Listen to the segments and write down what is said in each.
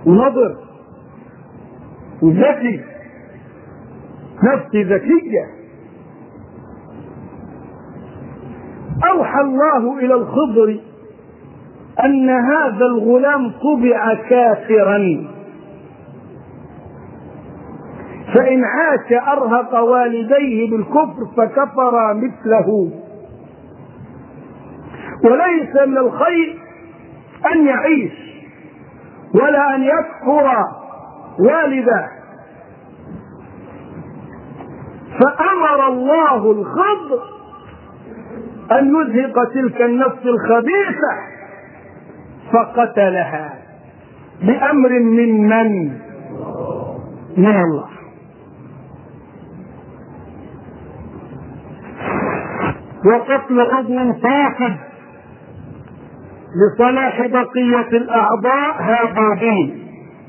ونظر وذكي نفسي ذكية أوحى الله إلى الخضر أن هذا الغلام طبع كافرا فإن عاش أرهق والديه بالكفر فكفر مثله وليس من الخير أن يعيش ولا أن يكفر والده فأمر الله الخضر أن يزهق تلك النفس الخبيثة فقتلها بأمر من من؟ من الله وقتل عضو فاقد لصلاح بقية الأعضاء هذا دين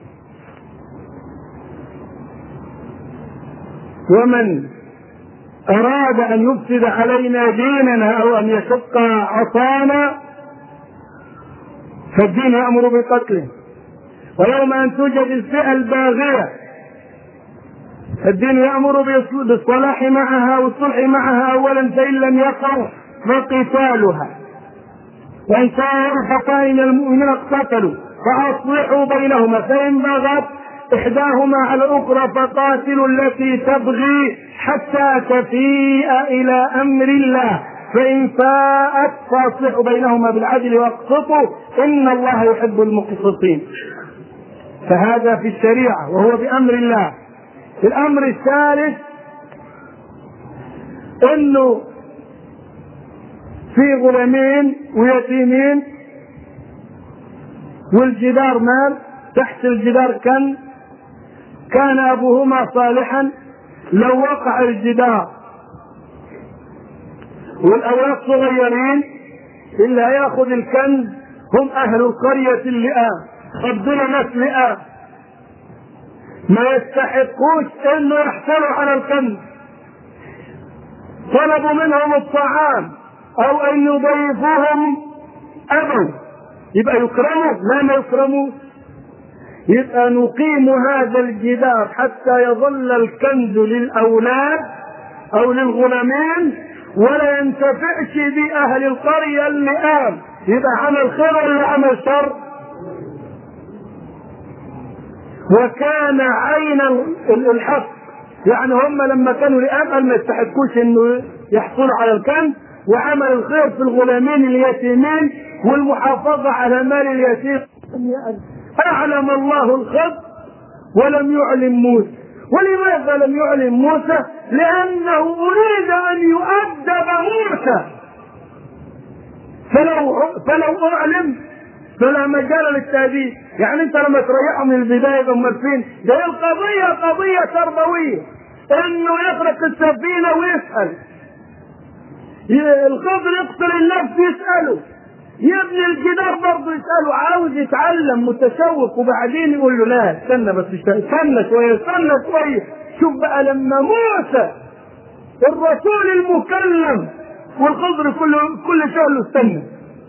ومن أراد أن يفسد علينا ديننا أو أن يشق عصانا فالدين يأمر بقتله ويوم أن توجد الفئة الباغية الدين يأمر بالصلاح معها والصلح معها أولا فإن لم يقع فقتالها وإن كان رفقاء المؤمنين اقتتلوا فأصلحوا بينهما فإن بغت إحداهما على الأخرى فقاتلوا التي تبغي حتى تفيء إلى أمر الله فإن فاءت فأصلحوا بينهما بالعدل واقسطوا إن الله يحب المقسطين فهذا في الشريعة وهو بأمر الله الأمر الثالث إنه في غلامين ويتيمين والجدار مال تحت الجدار كان كان ابوهما صالحا لو وقع الجدار والاولاد صغيرين اللي هياخذ الكنز هم اهل القريه اللئام ربنا ناس لئام ما يستحقوش انه يحصلوا على الكنز طلبوا منهم الطعام او ان يضيفوهم ابوا يبقى يكرموا لا ما يكرموا يبقى نقيم هذا الجدار حتى يظل الكنز للاولاد او للغلامين ولا ينتفعش باهل القريه اللئام يبقى عمل خير ولا عمل شر وكان عين الحق يعني هم لما كانوا لئام قال ما يستحقوش انه يحصلوا على الكنز وعمل الخير في الغلامين اليتيمين والمحافظة على مال اليتيم أعلم الله الخط ولم يعلم موسى ولماذا لم يعلم موسى لأنه أريد أن يؤدب موسى فلو فلو أعلم فلا مجال للتأديب يعني أنت لما تريحه من البداية هم فين ده القضية قضية تربوية إنه يخرق السفينة ويسأل الخضر يقتل النفس يسأله يبني الجدار برضه يسأله عاوز يتعلم متشوق وبعدين يقول له لا استنى بس استنى شوية استنى شوية شوف بقى لما موسى الرسول المكلم والخضر كل كل شهر استنى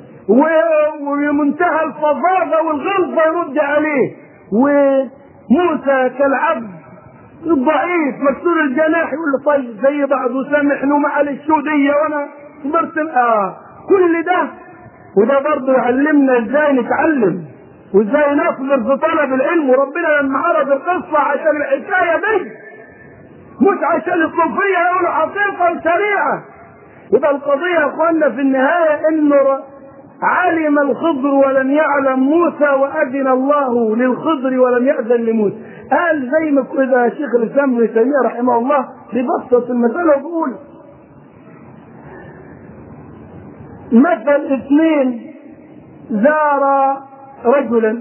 ومنتهى الفظاظة والغلظة يرد عليه وموسى كالعبد الضعيف مكسور الجناح يقول له طيب زي بعض وسامحني ومعلش السعودية وانا صبرت اه كل ده وده برضه يعلمنا ازاي نتعلم وازاي نصبر في طلب العلم وربنا لما عرض القصة عشان الحكاية دي مش عشان الصوفية يقولوا حقيقة سريعة يبقى القضية يا اخوانا في النهاية انه علم الخضر ولم يعلم موسى واذن الله للخضر ولم ياذن لموسى قال زي ما كده شيخ الاسلام ابن تيميه رحمه الله بيبسط المساله وبيقول مثل اثنين زار رجلا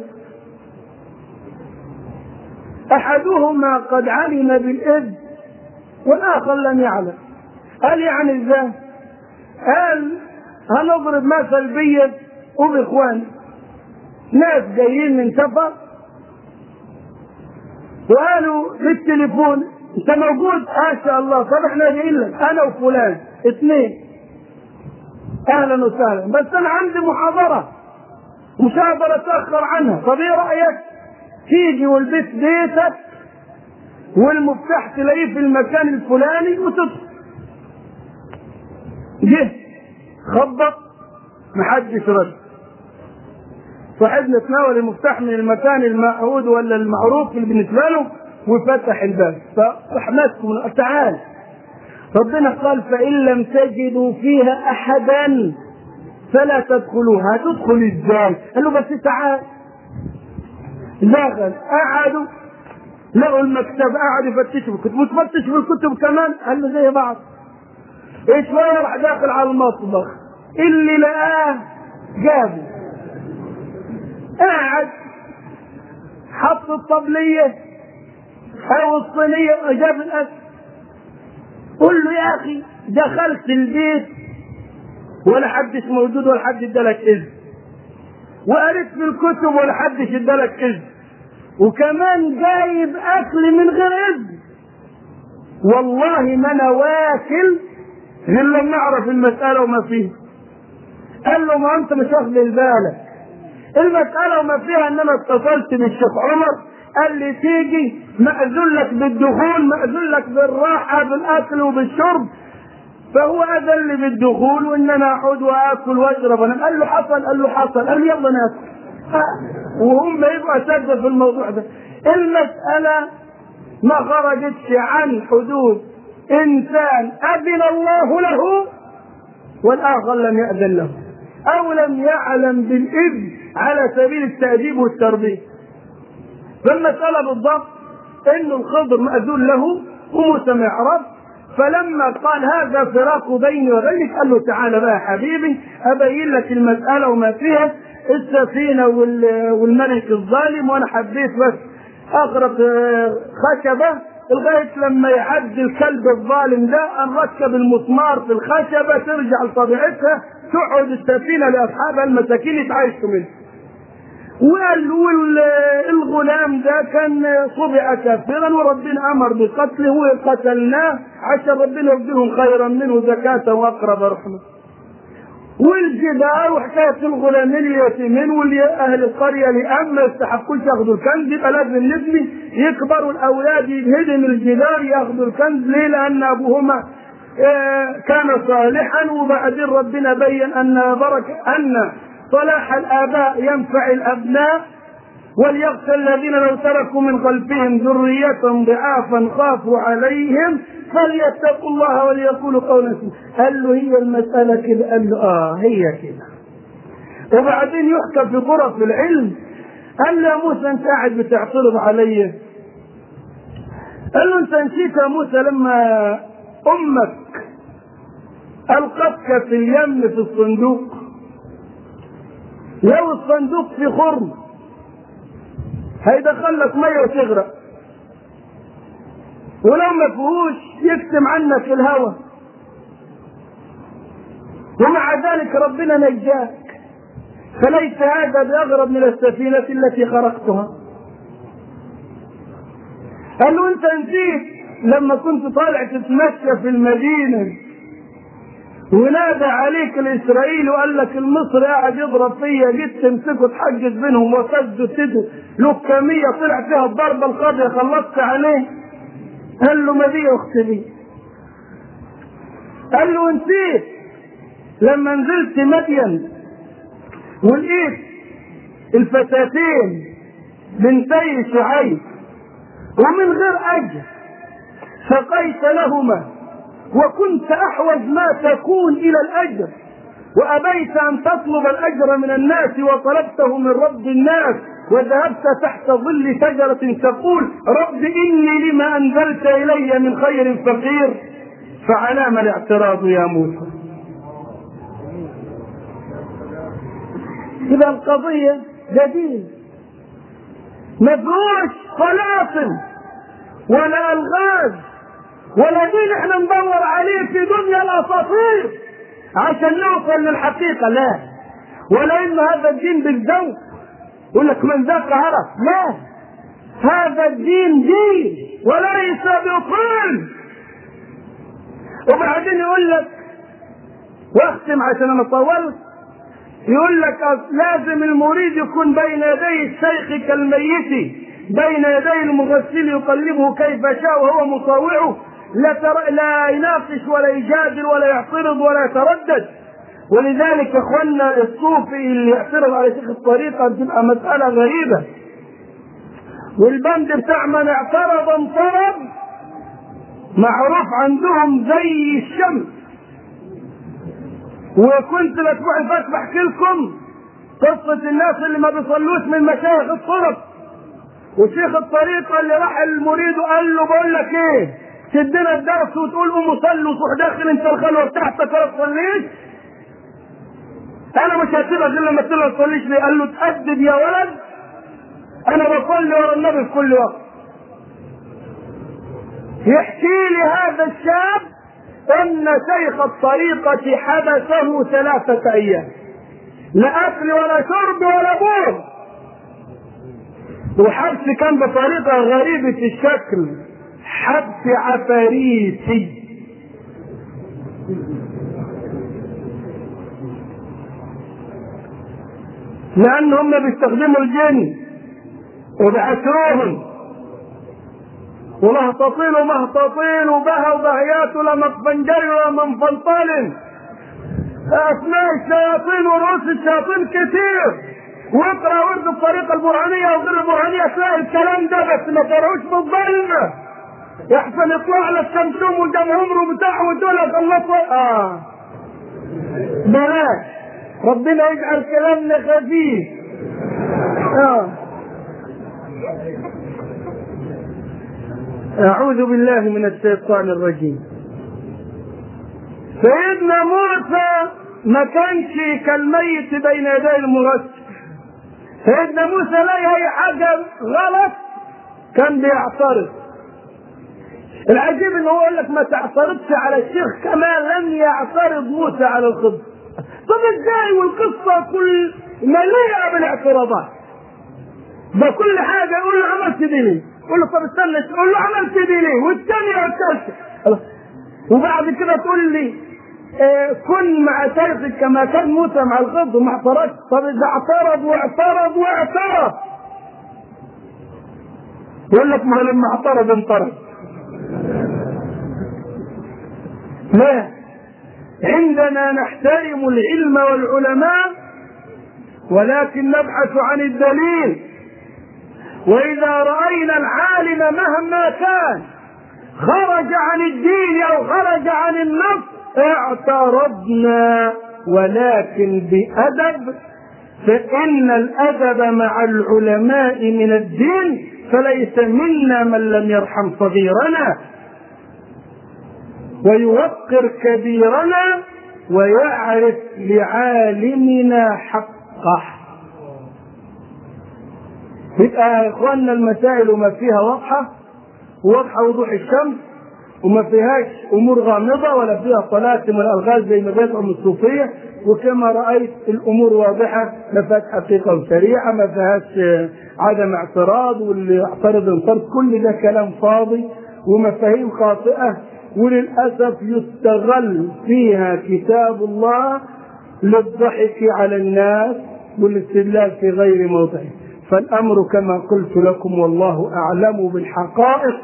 احدهما قد علم بالاذن والاخر لم يعلم قال يعني ازاي قال هنضرب مثل بيا وباخواني ناس جايين من سفر وقالوا بالتليفون انت موجود ما شاء الله طب احنا جايين لك انا وفلان اثنين اهلا وسهلا بس انا عندي محاضره مش هقدر اتاخر عنها طب ايه رايك تيجي والبيت بيتك والمفتاح تلاقيه في المكان الفلاني وتدخل جه خبط محدش رد صاحبنا تناول المفتاح من المكان المعهود ولا المعروف اللي بالنسبه له وفتح الباب فراح ماسكه تعال ربنا قال فان لم تجدوا فيها احدا فلا تدخلوها تدخل ازاي؟ قال له بس تعال دخل قعدوا لقوا المكتب قعدوا يفتشوا في الكتب وتفتش في الكتب كمان قال له زي بعض ايه شويه راح داخل على المطبخ اللي لقاه جابه قاعد حط الطبليه او الصينيه وجاب الاكل قول له يا اخي دخلت البيت ولا حدش موجود ولا حد ادالك اذن وقريت في الكتب ولا حدش ادالك اذن وكمان جايب اكل من غير اذن والله ما انا واكل غير لما اعرف المساله وما فيها قال له ما انت مش واخد بالك المساله وما فيها ان انا اتصلت بالشيخ عمر قال لي تيجي مأذون لك بالدخول مأذون لك بالراحه بالاكل وبالشرب فهو اذن لي بالدخول وان انا اقعد واكل واشرب انا قال له حصل قال له حصل قال لي يلا ناكل وهم يبقوا اساتذه في الموضوع ده المساله ما خرجتش عن حدود انسان اذن الله له والاخر لم ياذن له او لم يعلم بالاذن على سبيل التاديب والتربيه فالمساله بالضبط ان الخضر ماذون له وموسى ما يعرف فلما قال هذا فراق بيني وبينك قال له تعالى بقى يا حبيبي ابين لك المساله وما فيها السفينه والملك الظالم وانا حبيت بس اغرق خشبه لغايه لما يعدي الكلب الظالم ده نركب المسمار في الخشبه ترجع لطبيعتها تقعد السفينه لاصحابها المساكين يتعايشوا منها. وقال والغلام ده كان صبع كافرا وربنا امر بقتله وقتلناه عشان ربنا يبدلهم خيرا منه زكاة واقرب رحمه. والجدار وحكايه الغلامين اليتيمين واهل القريه اللي اما يستحقوش ياخذوا الكنز يبقى لازم نبني يكبروا الاولاد ينهدم الجدار ياخذوا الكنز ليه؟ لان ابوهما كان صالحا وبعدين ربنا بين ان بركه ان صلاح الاباء ينفع الابناء وليخشى الذين لو تركوا من خلفهم ذرية ضعافا خافوا عليهم فليتقوا الله وليقولوا قولا سديدا قال له هي المسألة كده قال له اه هي كده وبعدين يحكى في غرف العلم قال له يا موسى انت قاعد بتعترض علي قال له انت نسيت يا موسى لما امك القتك في اليم في الصندوق لو الصندوق في خرم هيدخل لك ميه وتغرق ولو ما فيهوش يكتم عنك الهوى ومع ذلك ربنا نجاك فليس هذا بأغرب من السفينة التي خرقتها قال له انت نسيت لما كنت طالع تتمشى في المدينة ونادى عليك الاسرائيلي وقال لك المصري قاعد يضرب فيا جيت تمسكه تحجز بينهم وسدوا تدوا لكامية طلع فيها الضربة القاضية خلصت عليه قال له ما دي اختي دي قال له نسيت لما نزلت مدين ولقيت الفتاتين بنتي شعيب ومن غير اجر سقيت لهما وكنت احوج ما تكون الى الاجر وابيت ان تطلب الاجر من الناس وطلبته من رب الناس وذهبت تحت ظل شجرة تقول رب إني لما أنزلت إلي من خير فقير فعلام الاعتراض يا موسى إذا القضية جديد مفروش طلاسم ولا ألغاز ولا دين احنا ندور عليه في دنيا الأساطير عشان نوصل للحقيقة لا ولا إن هذا الدين بالذوق يقول لك من ذاك عرف لا هذا الدين دين وليس بطين وبعدين يقول لك واختم عشان انا طولت يقول لك لازم المريد يكون بين يدي الشيخ كالميت بين يدي المغسل يقلبه كيف شاء وهو مطاوعه لا, تر... لا يناقش ولا يجادل ولا يعترض ولا يتردد ولذلك يا اخوانا الصوفي اللي يعترض على شيخ الطريقه بتبقى مساله غريبه والبند بتاع من اعترض انطرد معروف عندهم زي الشمس وكنت الاسبوع اللي فات بحكي لكم قصه الناس اللي ما بيصلوش من مشايخ الصرف وشيخ الطريقه اللي راح المريد وقال له بقول لك ايه تدينا الدرس وتقول قوم صلي وتروح داخل انت الخلوه بتاعتك ولا تصليش انا مش هسيبك غير لما تقول له تصليش ليه قال له تأدب يا ولد انا بصلي ورا النبي في كل وقت يحكي لي هذا الشاب ان شيخ الطريقة حبسه ثلاثة ايام لا اكل ولا شرب ولا بول وحبس كان بطريقة غريبة الشكل حبس عفاريتي لان هم بيستخدموا الجن وبيعسروهم ولهططين ومهططين وبها وبهيات ولا مقبنجري ولا منفلطل اسماء الشياطين ورؤوس الشياطين كتير واقرا ورد الطريقه البرهانيه وغير البرهانيه تلاقي الكلام ده بس ما تروش بالظلم يحسن يطلع لك شمشوم وجمهور وبتاع وتقول لك الله اه بلاش ربنا يجعل كلامنا خفيف اه أعوذ بالله من الشيطان الرجيم سيدنا موسى ما كانش كالميت بين يدي المغسل سيدنا موسى لا هي حاجة غلط كان بيعترض العجيب انه يقول لك ما تعترضش على الشيخ كما لم يعترض موسى على الخضر طب ازاي والقصة كل مليئة بالاعتراضات ده كل حاجة يقول له عملت دي ليه؟ يقول له طب استنى يقول له عملت دي ليه؟ والثانية والثالثة وبعد كده تقول لي آه كن مع شيخك كما كان موسى مع الغض وما اعترضش طب اذا اعترض واعترض واعترض يقول لك ما لما اعترض انطرد لا عندنا نحترم العلم والعلماء ولكن نبحث عن الدليل واذا راينا العالم مهما كان خرج عن الدين او خرج عن النص اعترضنا ولكن بادب فان الادب مع العلماء من الدين فليس منا من لم يرحم صغيرنا ويوقر كبيرنا ويعرف لعالمنا حقه يبقى يا اخواننا المسائل وما فيها واضحه واضحه وضوح الشمس وما فيهاش امور غامضه ولا فيها طلاسم والالغاز زي ما بيزعم الصوفيه وكما رايت الامور واضحه ما فيهاش حقيقه وشريعه ما فيهاش عدم اعتراض واللي اعترض انطرد كل ده كلام فاضي ومفاهيم خاطئه وللاسف يستغل فيها كتاب الله للضحك على الناس والاستدلال في غير موضعه فالامر كما قلت لكم والله اعلم بالحقائق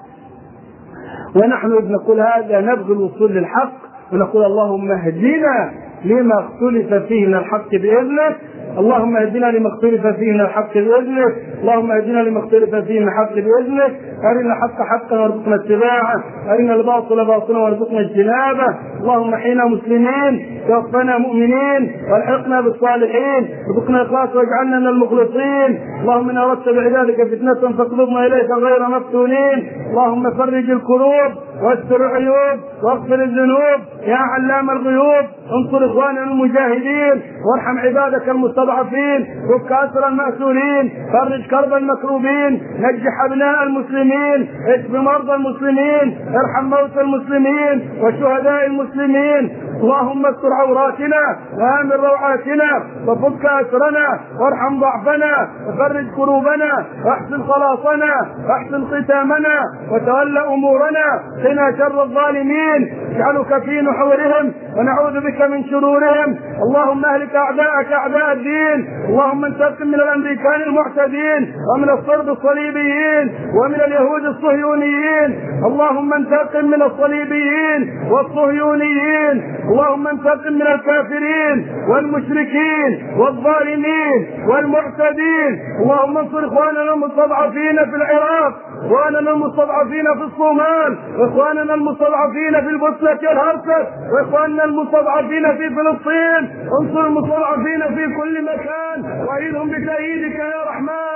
ونحن اذ نقول هذا نبغي الوصول للحق ونقول اللهم اهدنا لما اختلف فيه من الحق باذنك اللهم اهدنا لما اختلف فيه من الحق باذنك اللهم اهدنا لما اختلف فيه من الحق باذنك ارنا الحق حقا وارزقنا اتباعه ارنا الباطل باطلا وارزقنا اجتنابه اللهم احينا مسلمين توفنا مؤمنين والحقنا بالصالحين ارزقنا اخلاص واجعلنا من المخلصين اللهم ان اردت بعبادك فتنه فاقبضنا اليك غير مفتونين اللهم فرج الكروب واستر العيوب واغفر الذنوب يا علام الغيوب انصر اخواننا المجاهدين وارحم عبادك المستضعفين فك اسر الماسورين فرج كرب المكروبين نجح ابناء المسلمين اشف مرضى المسلمين ارحم موتى المسلمين وشهداء المسلمين اللهم استر عوراتنا وامن روعاتنا وفك اسرنا وارحم ضعفنا وفرج كروبنا واحسن خلاصنا واحسن ختامنا وتول امورنا قنا شر الظالمين اجعلك في نحورهم ونعوذ بك من شرورهم اللهم اهلك اعداءك اعداء الدين اللهم انتقم من الامريكان المعتدين ومن الصرب الصليبيين ومن اليهود الصهيونيين اللهم انتقم من الصليبيين والصهيونيين اللهم انتقم من الكافرين والمشركين والظالمين والمعتدين اللهم انصر اخواننا المستضعفين في العراق اخواننا المستضعفين في الصومال واخواننا المستضعفين في البوسنه والهرسك واخواننا المستضعفين في فلسطين انصر المستضعفين في كل مكان واعيذهم بتأييدك يا رحمن